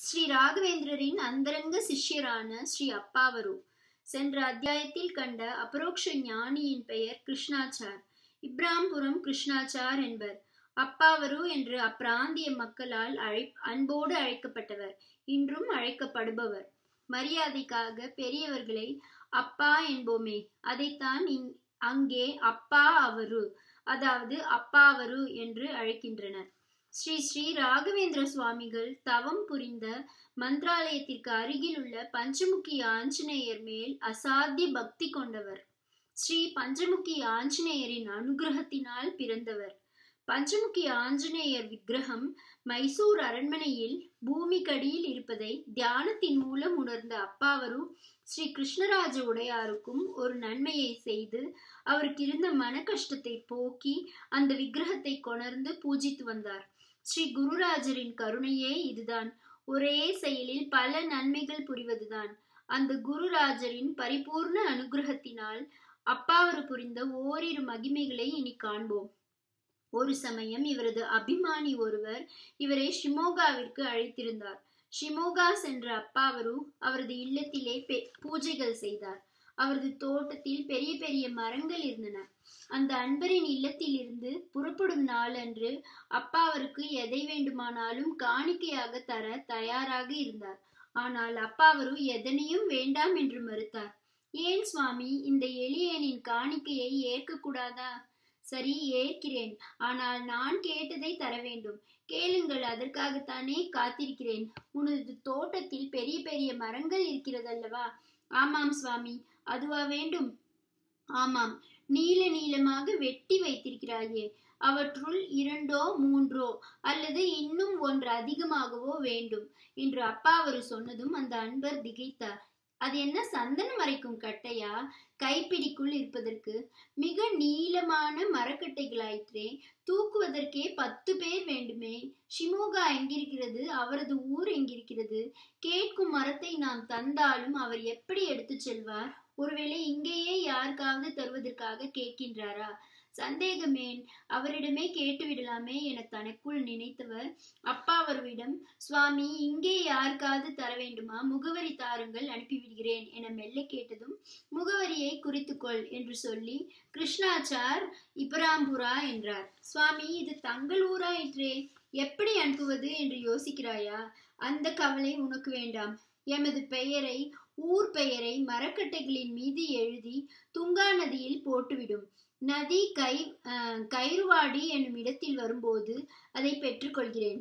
ஸ்ரீ ராகவேந்திரரின் அந்தரங்க சிஷ்யரான ஸ்ரீ அப்பாவரு சென்ற அத்தியாயத்தில் கண்ட அபரோக்ஷ ஞானியின் பெயர் கிருஷ்ணாச்சார் இப்ராம்புரம் கிருஷ்ணாச்சார் என்பர் அப்பாவரு என்று அப்பிராந்திய மக்களால் அழை அன்போடு அழைக்கப்பட்டவர் இன்றும் அழைக்கப்படுபவர் மரியாதைக்காக பெரியவர்களை அப்பா என்போமே அதைத்தான் இங் அங்கே அப்பா அவரு அதாவது அப்பாவரு என்று அழைக்கின்றனர் ஸ்ரீ ஸ்ரீ ராகவேந்திர சுவாமிகள் தவம் புரிந்த மந்திராலயத்திற்கு அருகில் உள்ள பஞ்சமுகி ஆஞ்சநேயர் மேல் அசாத்திய பக்தி கொண்டவர் ஸ்ரீ பஞ்சமுகி ஆஞ்சநேயரின் அனுகிரகத்தினால் பிறந்தவர் பஞ்சமுகி ஆஞ்சநேயர் விக்கிரகம் மைசூர் அரண்மனையில் பூமிக்கடியில் இருப்பதை தியானத்தின் மூலம் உணர்ந்த அப்பாவரு ஸ்ரீ கிருஷ்ணராஜ உடையாருக்கும் ஒரு நன்மையை செய்து அவருக்கு இருந்த மன கஷ்டத்தை போக்கி அந்த விக்கிரகத்தை கொணர்ந்து பூஜித்து வந்தார் ஸ்ரீ குருராஜரின் கருணையே இதுதான் ஒரே செயலில் பல நன்மைகள் புரிவதுதான் அந்த குருராஜரின் பரிபூர்ண அனுகிரகத்தினால் அப்பாவரு புரிந்த ஓரிரு மகிமைகளை இனி காண்போம் ஒரு சமயம் இவரது அபிமானி ஒருவர் இவரை ஷிமோகாவிற்கு அழைத்திருந்தார் ஷிமோகா சென்ற அப்பாவரு அவரது இல்லத்திலே பூஜைகள் செய்தார் அவரது தோட்டத்தில் பெரிய பெரிய மரங்கள் இருந்தன அந்த அன்பரின் இல்லத்தில் இருந்து புறப்படும் நாளன்று அப்பா அவருக்கு எதை வேண்டுமானாலும் காணிக்கையாக தர தயாராக இருந்தார் ஆனால் அப்பாவரு எதனையும் வேண்டாம் என்று மறுத்தார் ஏன் சுவாமி இந்த எளியனின் காணிக்கையை ஏற்கக்கூடாதா சரி ஏற்கிறேன் ஆனால் நான் கேட்டதை தர வேண்டும் கேளுங்கள் அதற்காகத்தானே காத்திருக்கிறேன் உனது தோட்டத்தில் பெரிய பெரிய மரங்கள் இருக்கிறதல்லவா ஆமாம் சுவாமி அதுவா வேண்டும் ஆமாம் நீல நீளமாக வெட்டி வைத்திருக்கிறாயே அவற்றுள் இரண்டோ மூன்றோ அல்லது இன்னும் ஒன்று அதிகமாகவோ வேண்டும் என்று அப்பா அவர் சொன்னதும் அந்த அன்பர் திகைத்தார் அது என்ன சந்தனம் மறைக்கும் கட்டையா கைப்பிடிக்குள் இருப்பதற்கு மிக நீளமான மரக்கட்டைகளாயிற்றே தூக்குவதற்கே பத்து பேர் வேண்டுமே ஷிமோகா எங்கிருக்கிறது அவரது ஊர் எங்கிருக்கிறது கேட்கும் மரத்தை நாம் தந்தாலும் அவர் எப்படி எடுத்து செல்வார் ஒருவேளை இங்கேயே யாருக்காவது தருவதற்காக கேட்கின்றாரா சந்தேகமேன் அவரிடமே கேட்டுவிடலாமே என தனக்குள் நினைத்தவர் அப்பா அவர்விடம் சுவாமி இங்கே யாருக்காவது தர வேண்டுமா முகவரி தாருங்கள் அனுப்பிவிடுகிறேன் என மெல்ல கேட்டதும் முகவரியை குறித்துக்கொள் என்று சொல்லி கிருஷ்ணாச்சார் இபராம்புரா என்றார் சுவாமி இது தங்கள் ஊராயிற்றே எப்படி அனுப்புவது என்று யோசிக்கிறாயா அந்த கவலை உனக்கு வேண்டாம் எமது பெயரை ஊர் பெயரை மரக்கட்டைகளின் மீது எழுதி துங்கா நதியில் போட்டுவிடும் நதி கை கயிறுவாடி என்னும் இடத்தில் வரும்போது அதை பெற்றுக்கொள்கிறேன்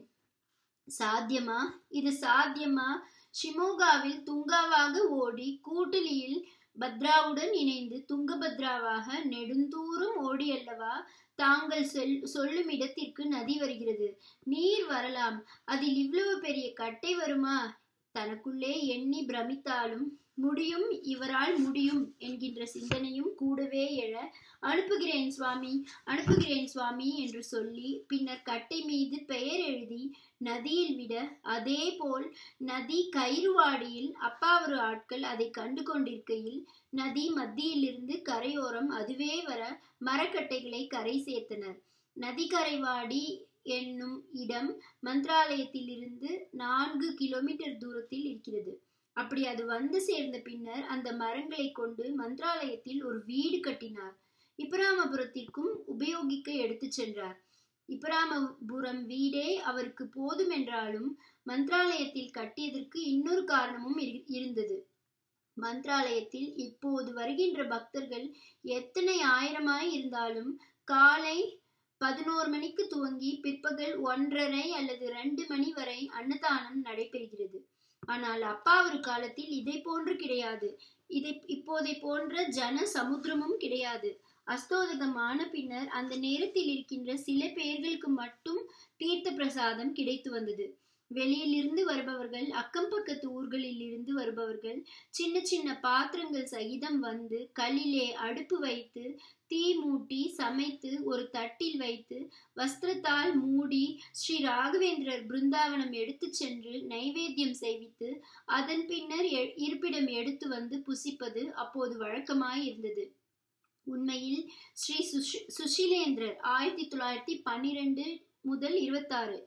சாத்தியமா இது சாத்தியமா ஷிமோகாவில் துங்காவாக ஓடி கூட்டலியில் பத்ராவுடன் இணைந்து துங்கபத்ராவாக நெடுந்தூரம் ஓடி அல்லவா தாங்கள் சொல் சொல்லும் இடத்திற்கு நதி வருகிறது நீர் வரலாம் அதில் இவ்வளவு பெரிய கட்டை வருமா தனக்குள்ளே எண்ணி பிரமித்தாலும் முடியும் இவரால் முடியும் என்கின்ற சிந்தனையும் கூடவே எழ அனுப்புகிறேன் சுவாமி அனுப்புகிறேன் சுவாமி என்று சொல்லி பின்னர் கட்டை மீது பெயர் எழுதி நதியில் விட அதே போல் நதி கயிறுவாடியில் அப்பா ஒரு ஆட்கள் அதை கண்டு கொண்டிருக்கையில் நதி மத்தியிலிருந்து கரையோரம் அதுவே வர மரக்கட்டைகளை கரை சேர்த்தனர் நதி கரைவாடி என்னும் இடம் மந்திராலயத்திலிருந்து நான்கு கிலோமீட்டர் தூரத்தில் இருக்கிறது அப்படி அது வந்து சேர்ந்த பின்னர் அந்த மரங்களை கொண்டு மந்திராலயத்தில் ஒரு வீடு கட்டினார் இப்ராமபுரத்திற்கும் உபயோகிக்க எடுத்து சென்றார் இப்ராமபுரம் வீடே அவருக்கு போதும் என்றாலும் மந்திராலயத்தில் கட்டியதற்கு இன்னொரு காரணமும் இருந்தது மந்திராலயத்தில் இப்போது வருகின்ற பக்தர்கள் எத்தனை ஆயிரமாய் இருந்தாலும் காலை பதினோரு மணிக்கு துவங்கி பிற்பகல் ஒன்றரை அல்லது ரெண்டு மணி வரை அன்னதானம் நடைபெறுகிறது ஆனால் அப்பா ஒரு காலத்தில் இதை போன்று கிடையாது இதை இப்போதை போன்ற ஜன சமுத்திரமும் கிடையாது அஸ்தோதகமான பின்னர் அந்த நேரத்தில் இருக்கின்ற சில பேர்களுக்கு மட்டும் தீர்த்த பிரசாதம் கிடைத்து வந்தது வெளியிலிருந்து வருபவர்கள் அக்கம் பக்கத்து ஊர்களில் இருந்து வருபவர்கள் சின்ன சின்ன பாத்திரங்கள் சகிதம் வந்து கல்லிலே அடுப்பு வைத்து தீ மூட்டி சமைத்து ஒரு தட்டில் வைத்து வஸ்திரத்தால் மூடி ஸ்ரீ ராகவேந்திரர் பிருந்தாவனம் எடுத்து சென்று நைவேத்தியம் செய்வித்து அதன் பின்னர் இருப்பிடம் எடுத்து வந்து புசிப்பது அப்போது வழக்கமாய் இருந்தது உண்மையில் ஸ்ரீ சுஷ் சுஷிலேந்திரர் ஆயிரத்தி தொள்ளாயிரத்தி பன்னிரெண்டு முதல் இருபத்தாறு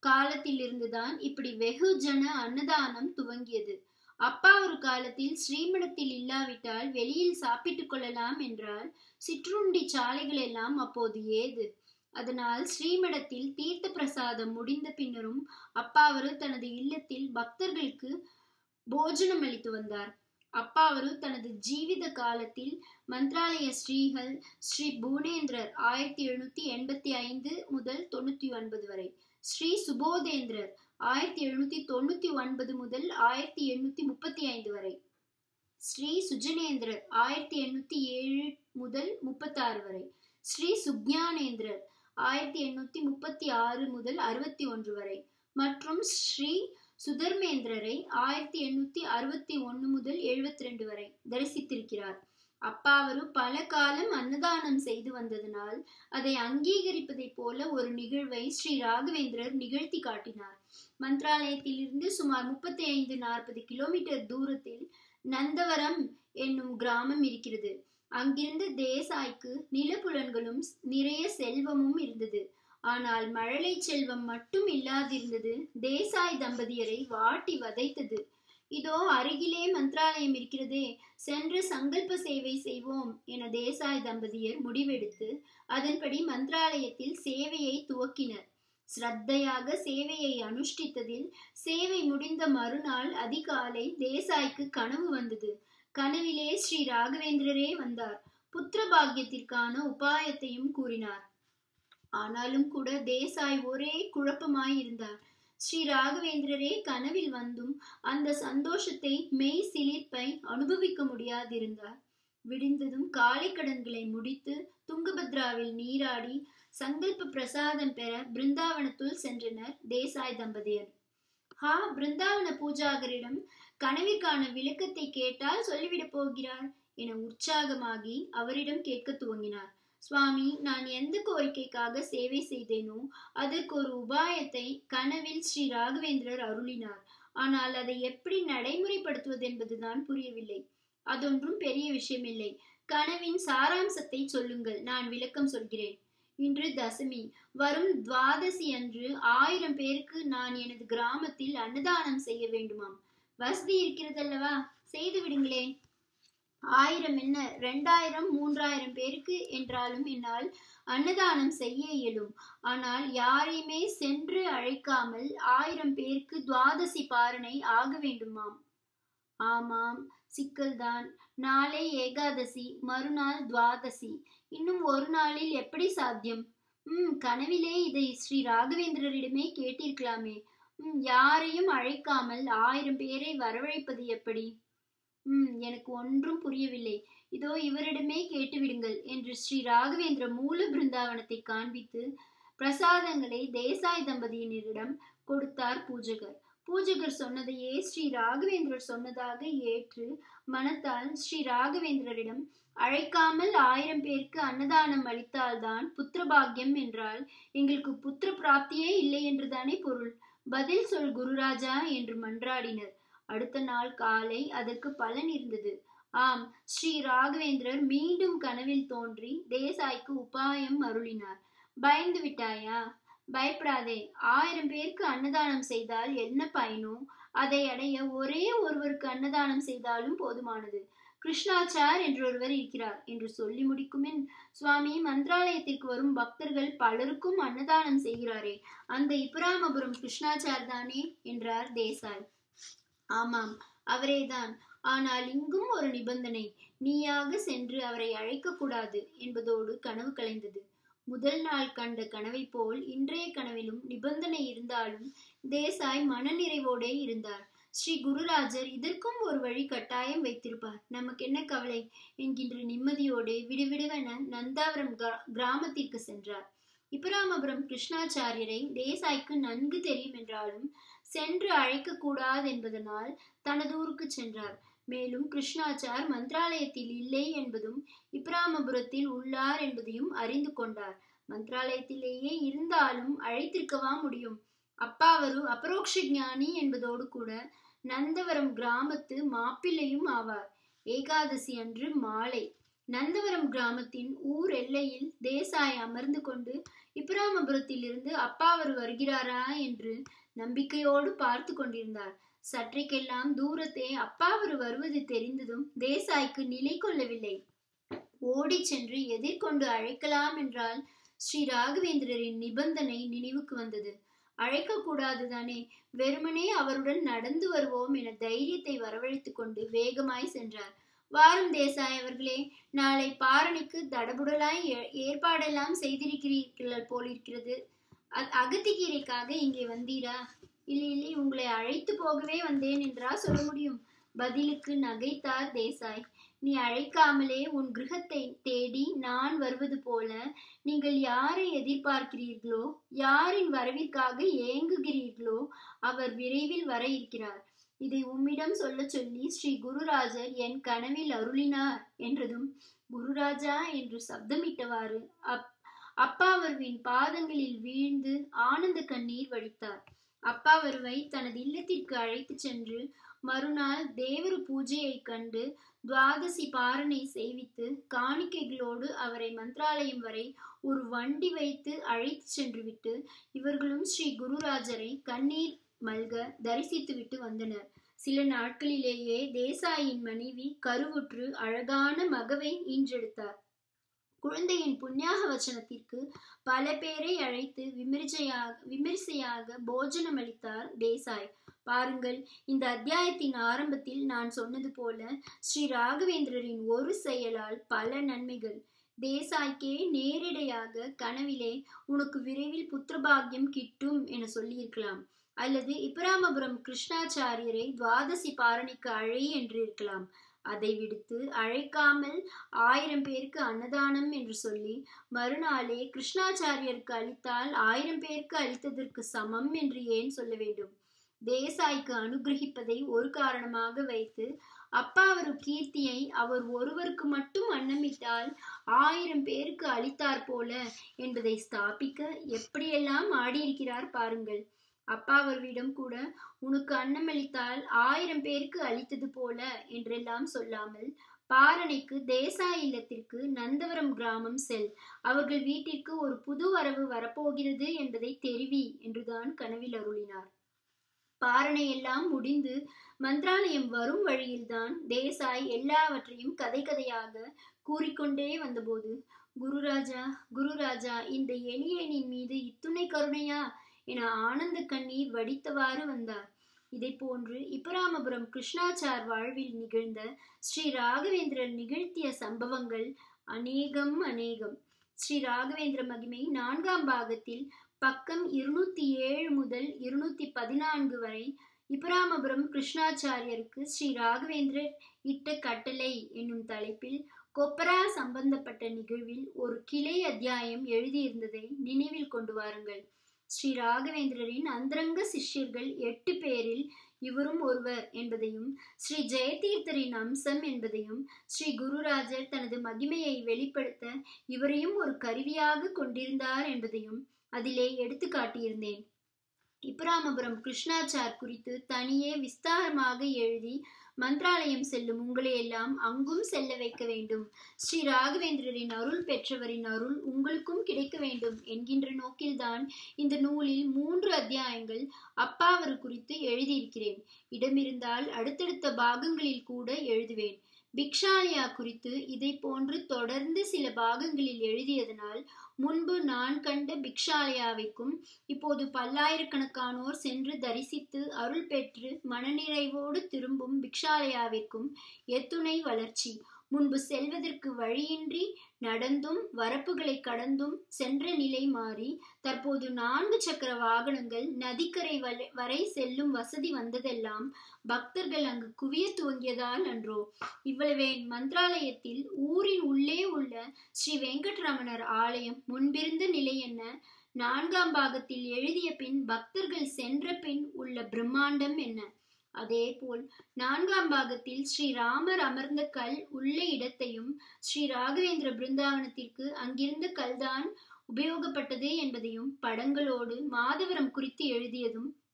காலத்திலிருந்துதான் இப்படி வெகுஜன அன்னதானம் துவங்கியது அப்பா ஒரு காலத்தில் ஸ்ரீமடத்தில் இல்லாவிட்டால் வெளியில் சாப்பிட்டுக் கொள்ளலாம் என்றால் சிற்றுண்டி சாலைகள் எல்லாம் அப்போது ஏது அதனால் ஸ்ரீமடத்தில் தீர்த்த பிரசாதம் முடிந்த பின்னரும் அப்பாவரு தனது இல்லத்தில் பக்தர்களுக்கு போஜனம் அளித்து வந்தார் அப்பாவரு தனது ஜீவித காலத்தில் மந்த்ராலய ஸ்ரீகள் ஸ்ரீ புவனேந்திரர் ஆயிரத்தி எழுநூத்தி எண்பத்தி ஐந்து முதல் தொண்ணூத்தி ஒன்பது வரை ஸ்ரீ சுபோதேந்திரர் ஆயிரத்தி எழுநூத்தி தொண்ணூத்தி ஒன்பது முதல் ஆயிரத்தி எண்ணூத்தி முப்பத்தி ஐந்து வரை ஸ்ரீ சுஜனேந்திரர் ஆயிரத்தி எண்ணூத்தி ஏழு முதல் முப்பத்தி ஆறு வரை ஸ்ரீ சுக்ஞானேந்திரர் ஆயிரத்தி எண்ணூத்தி முப்பத்தி ஆறு முதல் அறுபத்தி ஒன்று வரை மற்றும் ஸ்ரீ சுதர்மேந்திரரை ஆயிரத்தி எண்ணூத்தி அறுபத்தி ஒன்னு முதல் எழுபத்தி ரெண்டு வரை தரிசித்திருக்கிறார் அப்பாவரு பல காலம் அன்னதானம் செய்து வந்ததனால் அதை அங்கீகரிப்பதைப் போல ஒரு நிகழ்வை ஸ்ரீ ராகவேந்திரர் நிகழ்த்தி காட்டினார் மந்த்ராலயத்திலிருந்து சுமார் முப்பத்தி ஐந்து நாற்பது கிலோமீட்டர் தூரத்தில் நந்தவரம் என்னும் கிராமம் இருக்கிறது அங்கிருந்து தேசாய்க்கு நிலப்புலன்களும் நிறைய செல்வமும் இருந்தது ஆனால் மழலை செல்வம் மட்டும் இல்லாதிருந்தது தேசாய் தம்பதியரை வாட்டி வதைத்தது இதோ அருகிலே மந்திராலயம் இருக்கிறதே சென்று சங்கல்ப சேவை செய்வோம் என தேசாய் தம்பதியர் முடிவெடுத்து அதன்படி மந்திராலயத்தில் சேவையை துவக்கினர் ஸ்ரத்தையாக சேவையை அனுஷ்டித்ததில் சேவை முடிந்த மறுநாள் அதிகாலை தேசாய்க்கு கனவு வந்தது கனவிலே ஸ்ரீ ராகவேந்திரரே வந்தார் புத்திர பாக்கியத்திற்கான உபாயத்தையும் கூறினார் ஆனாலும் கூட தேசாய் ஒரே குழப்பமாய் இருந்தார் ஸ்ரீ ராகவேந்திரரே கனவில் வந்தும் அந்த சந்தோஷத்தை மெய் சிலிர்ப்பை அனுபவிக்க முடியாதிருந்தார் விடிந்ததும் காலை கடன்களை முடித்து துங்கபத்ராவில் நீராடி சங்கல்ப பிரசாதம் பெற பிருந்தாவனத்துள் சென்றனர் தேசாய் தம்பதியர் ஹா பிருந்தாவன பூஜாகரிடம் கனவிற்கான விளக்கத்தை கேட்டால் சொல்லிவிடப் போகிறார் என உற்சாகமாகி அவரிடம் கேட்க துவங்கினார் சுவாமி நான் எந்த கோரிக்கைக்காக சேவை செய்தேனோ அதற்கு ஒரு உபாயத்தை கனவில் ஸ்ரீ ராகவேந்திரர் அருளினார் ஆனால் அதை எப்படி நடைமுறைப்படுத்துவது என்பதுதான் புரியவில்லை அதொன்றும் பெரிய விஷயமில்லை கனவின் சாராம்சத்தை சொல்லுங்கள் நான் விளக்கம் சொல்கிறேன் இன்று தசமி வரும் துவாதசி அன்று ஆயிரம் பேருக்கு நான் எனது கிராமத்தில் அன்னதானம் செய்ய வேண்டுமாம் வசதி இருக்கிறதல்லவா செய்து விடுங்களேன் ஆயிரம் என்ன ரெண்டாயிரம் மூன்றாயிரம் பேருக்கு என்றாலும் என்னால் அன்னதானம் செய்ய இயலும் ஆனால் யாரையுமே சென்று அழைக்காமல் ஆயிரம் பேருக்கு துவாதசி பாரணை ஆக வேண்டுமாம் ஆமாம் சிக்கல்தான் நாளை ஏகாதசி மறுநாள் துவாதசி இன்னும் ஒரு நாளில் எப்படி சாத்தியம் ம் கனவிலே இதை ஸ்ரீ ராகவேந்திரரிடமே கேட்டிருக்கலாமே ம் யாரையும் அழைக்காமல் ஆயிரம் பேரை வரவழைப்பது எப்படி ம் எனக்கு ஒன்றும் புரியவில்லை இதோ இவரிடமே கேட்டுவிடுங்கள் என்று ஸ்ரீ ராகவேந்திர மூல பிருந்தாவனத்தை காண்பித்து பிரசாதங்களை தேசாய் தம்பதியினரிடம் கொடுத்தார் பூஜகர் பூஜகர் சொன்னதையே ஸ்ரீ ராகவேந்திரர் சொன்னதாக ஏற்று மனத்தால் ஸ்ரீ ராகவேந்திரரிடம் அழைக்காமல் ஆயிரம் பேருக்கு அன்னதானம் அளித்தால்தான் புத்திரபாகியம் என்றால் எங்களுக்கு புத்திர பிராப்தியே இல்லை என்றுதானே பொருள் பதில் சொல் குருராஜா என்று மன்றாடினர் அடுத்த நாள் காலை அதற்கு பலன் இருந்தது ஆம் ஸ்ரீ ராகவேந்திரர் மீண்டும் கனவில் தோன்றி தேசாய்க்கு உபாயம் அருளினார் பயந்து விட்டாயா பயப்படாதே ஆயிரம் பேருக்கு அன்னதானம் செய்தால் என்ன பயனோ அதை அடைய ஒரே ஒருவருக்கு அன்னதானம் செய்தாலும் போதுமானது கிருஷ்ணாச்சார் என்று ஒருவர் இருக்கிறார் என்று சொல்லி முடிக்குமின் சுவாமி மந்திராலயத்திற்கு வரும் பக்தர்கள் பலருக்கும் அன்னதானம் செய்கிறாரே அந்த இப்புராமபுரம் கிருஷ்ணாச்சார் தானே என்றார் தேசாய் ஆமாம் அவரேதான் ஆனால் இங்கும் ஒரு நிபந்தனை நீயாக சென்று அவரை அழைக்கக்கூடாது என்பதோடு கனவு கலைந்தது முதல் நாள் கண்ட கனவை போல் இன்றைய கனவிலும் நிபந்தனை இருந்தாலும் தேசாய் மனநிறைவோடே இருந்தார் ஸ்ரீ குருராஜர் இதற்கும் ஒரு வழி கட்டாயம் வைத்திருப்பார் நமக்கு என்ன கவலை என்கின்ற நிம்மதியோடு விடுவிடுவென நந்தாவரம் கிராமத்திற்கு சென்றார் இபராமபுரம் கிருஷ்ணாச்சாரியரை தேசாய்க்கு நன்கு தெரியும் என்றாலும் சென்று அழைக்க கூடாது என்பதனால் தனது ஊருக்கு சென்றார் மேலும் கிருஷ்ணாச்சார் மந்திராலயத்தில் இல்லை என்பதும் இப்ராமபுரத்தில் உள்ளார் என்பதையும் அறிந்து கொண்டார் மந்திராலயத்திலேயே இருந்தாலும் அழைத்திருக்கவா முடியும் அப்பாவரு அபரோக்ஷ ஞானி என்பதோடு கூட நந்தவரம் கிராமத்து மாப்பிள்ளையும் ஆவார் ஏகாதசி அன்று மாலை நந்தவரம் கிராமத்தின் ஊர் எல்லையில் தேசாய் அமர்ந்து கொண்டு இப்ராமபுரத்திலிருந்து அப்பாவர் வருகிறாரா என்று நம்பிக்கையோடு பார்த்து கொண்டிருந்தார் சற்றைக்கெல்லாம் தூரத்தே அப்பாவர் வருவது தெரிந்ததும் தேசாய்க்கு நிலை கொள்ளவில்லை ஓடிச் சென்று எதிர்கொண்டு அழைக்கலாம் என்றால் ஸ்ரீ ராகவேந்திரரின் நிபந்தனை நினைவுக்கு வந்தது அழைக்க கூடாதுதானே வெறுமனே அவருடன் நடந்து வருவோம் என தைரியத்தை வரவழைத்துக் கொண்டு வேகமாய் சென்றார் வாரும் தேசாய் அவர்களே நாளை பாரணிக்கு தடபுடலாய் ஏற்பாடெல்லாம் செய்திருக்கிறீர்கள் போலிருக்கிறது அகத்திக்கீரைக்காக இங்கே வந்தீரா இல்லை இல்லை உங்களை அழைத்து போகவே வந்தேன் என்றா சொல்ல முடியும் பதிலுக்கு நகைத்தார் தேசாய் நீ அழைக்காமலே உன் கிரகத்தை தேடி நான் வருவது போல நீங்கள் யாரை எதிர்பார்க்கிறீர்களோ யாரின் வரவிற்காக ஏங்குகிறீர்களோ அவர் விரைவில் வர இருக்கிறார் இதை உம்மிடம் சொல்ல சொல்லி ஸ்ரீ குருராஜர் என் கனவில் அருளினார் என்றதும் குருராஜா என்று சப்தமிட்டவாறு அப் அப்பாவருவின் பாதங்களில் வீழ்ந்து ஆனந்த கண்ணீர் வடித்தார் அப்பாவருவை தனது இல்லத்திற்கு அழைத்து சென்று மறுநாள் தேவரு பூஜையை கண்டு துவாதசி பாரனை செய்வித்து காணிக்கைகளோடு அவரை மந்திராலயம் வரை ஒரு வண்டி வைத்து அழைத்து சென்று விட்டு இவர்களும் ஸ்ரீ குருராஜரை கண்ணீர் மல்க தரிசித்துவிட்டு வந்தனர் சில நாட்களிலேயே தேசாயின் மனைவி கருவுற்று அழகான மகவை ஈன்றெடுத்தார் குழந்தையின் புண்ணியாக வச்சனத்திற்கு பல பேரை அழைத்து விமர்சையாக விமரிசையாக போஜனம் அளித்தார் தேசாய் பாருங்கள் இந்த அத்தியாயத்தின் ஆரம்பத்தில் நான் சொன்னது போல ஸ்ரீ ராகவேந்திரரின் ஒரு செயலால் பல நன்மைகள் தேசாய்க்கே நேரிடையாக கனவிலே உனக்கு விரைவில் புத்திரபாகியம் கிட்டும் என சொல்லியிருக்கலாம் அல்லது இப்ராமபுரம் கிருஷ்ணாச்சாரியரை துவாதசி பாரணிக்கு அழை என்று இருக்கலாம் அதை விடுத்து அழைக்காமல் ஆயிரம் பேருக்கு அன்னதானம் என்று சொல்லி மறுநாளே கிருஷ்ணாச்சாரியருக்கு அளித்தால் ஆயிரம் பேருக்கு அளித்ததற்கு சமம் என்று ஏன் சொல்ல வேண்டும் தேசாய்க்கு அனுகிரகிப்பதை ஒரு காரணமாக வைத்து அப்பாவரு கீர்த்தியை அவர் ஒருவருக்கு மட்டும் அன்னமிட்டால் ஆயிரம் பேருக்கு அளித்தார் போல என்பதை ஸ்தாபிக்க எப்படியெல்லாம் ஆடியிருக்கிறார் பாருங்கள் அப்பாவர்விடம் கூட உனக்கு அன்னமளித்தால் ஆயிரம் பேருக்கு அளித்தது போல என்றெல்லாம் சொல்லாமல் பாரணைக்கு தேசா இல்லத்திற்கு நந்தவரம் கிராமம் செல் அவர்கள் வீட்டிற்கு ஒரு புது வரவு வரப்போகிறது என்பதை தெரிவி என்றுதான் கனவில் அருளினார் பாரணை எல்லாம் முடிந்து மந்திராலயம் வரும் வழியில்தான் தேசாய் எல்லாவற்றையும் கதை கதையாக கூறிக்கொண்டே வந்தபோது குருராஜா குருராஜா இந்த எளியனின் மீது இத்துணை கருணையா என ஆனந்த கண்ணீர் வடித்தவாறு வந்தார் இதை போன்று இப்பராமபுரம் கிருஷ்ணாச்சார் வாழ்வில் நிகழ்ந்த ஸ்ரீ ராகவேந்திரர் நிகழ்த்திய சம்பவங்கள் அநேகம் அநேகம் ஸ்ரீ ராகவேந்திர மகிமை நான்காம் பாகத்தில் பக்கம் இருநூத்தி ஏழு முதல் இருநூத்தி பதினான்கு வரை இப்பராமபுரம் கிருஷ்ணாச்சாரியருக்கு ஸ்ரீ ராகவேந்திரர் இட்ட கட்டளை என்னும் தலைப்பில் கொப்பரா சம்பந்தப்பட்ட நிகழ்வில் ஒரு கிளை அத்தியாயம் எழுதியிருந்ததை நினைவில் கொண்டு வாருங்கள் ஸ்ரீ ராகவேந்திரரின் அந்தரங்க சிஷ்யர்கள் எட்டு பேரில் இவரும் ஒருவர் என்பதையும் ஸ்ரீ ஜெயதீர்த்தரின் அம்சம் என்பதையும் ஸ்ரீ குருராஜர் தனது மகிமையை வெளிப்படுத்த இவரையும் ஒரு கருவியாக கொண்டிருந்தார் என்பதையும் அதிலே எடுத்து காட்டியிருந்தேன் இப்பராமபுரம் கிருஷ்ணாச்சார் குறித்து தனியே விஸ்தாரமாக எழுதி மந்திராலயம் செல்லும் உங்களையெல்லாம் அங்கும் செல்ல வைக்க வேண்டும் ஸ்ரீ ராகவேந்திரரின் அருள் பெற்றவரின் அருள் உங்களுக்கும் கிடைக்க வேண்டும் என்கின்ற நோக்கில்தான் இந்த நூலில் மூன்று அத்தியாயங்கள் அப்பாவர் குறித்து எழுதியிருக்கிறேன் இடமிருந்தால் அடுத்தடுத்த பாகங்களில் கூட எழுதுவேன் பிக்ஷாலியா குறித்து இதை போன்று தொடர்ந்து சில பாகங்களில் எழுதியதனால் முன்பு நான் கண்ட பிக்ஷாலயாவிற்கும் இப்போது பல்லாயிரக்கணக்கானோர் சென்று தரிசித்து அருள் பெற்று மனநிறைவோடு திரும்பும் பிக்ஷாலயாவிற்கும் எத்துணை வளர்ச்சி முன்பு செல்வதற்கு வழியின்றி நடந்தும் வரப்புகளை கடந்தும் சென்ற நிலை மாறி தற்போது நான்கு சக்கர வாகனங்கள் நதிக்கரை வரை செல்லும் வசதி வந்ததெல்லாம் பக்தர்கள் அங்கு குவிய துவங்கியதால் அன்றோ இவ்வளவே மந்திராலயத்தில் ஊரின் உள்ளே உள்ள ஸ்ரீ வெங்கட்ரமணர் ஆலயம் முன்பிருந்த நிலை என்ன நான்காம் பாகத்தில் எழுதிய பின் பக்தர்கள் சென்ற பின் உள்ள பிரம்மாண்டம் என்ன அதேபோல் நான்காம் பாகத்தில் ஸ்ரீ ராமர் அமர்ந்த கல் உள்ள இடத்தையும் ஸ்ரீ ராகவேந்திர பிருந்தாவனத்திற்கு அங்கிருந்த கல்தான் உபயோகப்பட்டது என்பதையும் படங்களோடு மாதவரம் குறித்து எழுதியதும்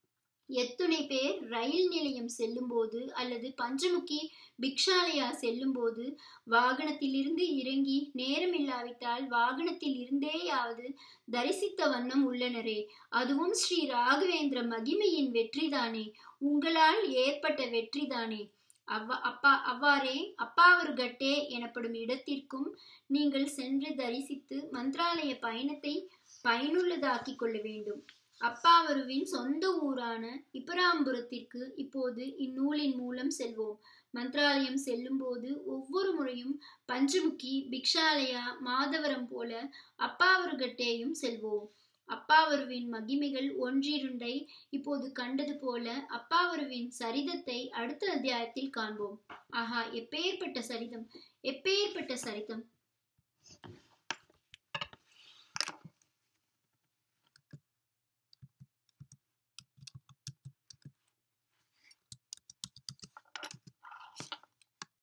எத்துணை பேர் ரயில் நிலையம் செல்லும்போது அல்லது பஞ்சமுகி பிக்ஷாலயா செல்லும்போது வாகனத்திலிருந்து இறங்கி நேரமில்லாவிட்டால் வாகனத்தில் இருந்தேயாவது தரிசித்த வண்ணம் உள்ளனரே அதுவும் ஸ்ரீ ராகவேந்திர மகிமையின் வெற்றிதானே உங்களால் ஏற்பட்ட வெற்றிதானே அவ்வா அப்பா அவ்வாறே அப்பாவர்கட்டே எனப்படும் இடத்திற்கும் நீங்கள் சென்று தரிசித்து மந்திராலய பயணத்தை பயனுள்ளதாக்கிக் கொள்ள வேண்டும் அப்பாவருவின் சொந்த ஊரான இப்பராம்புரத்திற்கு இப்போது இந்நூலின் மூலம் செல்வோம் மந்திராலயம் செல்லும்போது ஒவ்வொரு முறையும் பஞ்சமுகி பிக்ஷாலயா மாதவரம் போல அப்பாவருகட்டேயும் செல்வோம் அப்பாவருவின் மகிமைகள் ஒன்றிருண்டை இப்போது கண்டது போல அப்பாவருவின் சரிதத்தை அடுத்த அத்தியாயத்தில் காண்போம் ஆஹா எப்பேற்பட்ட சரிதம் எப்பேற்பட்ட சரிதம்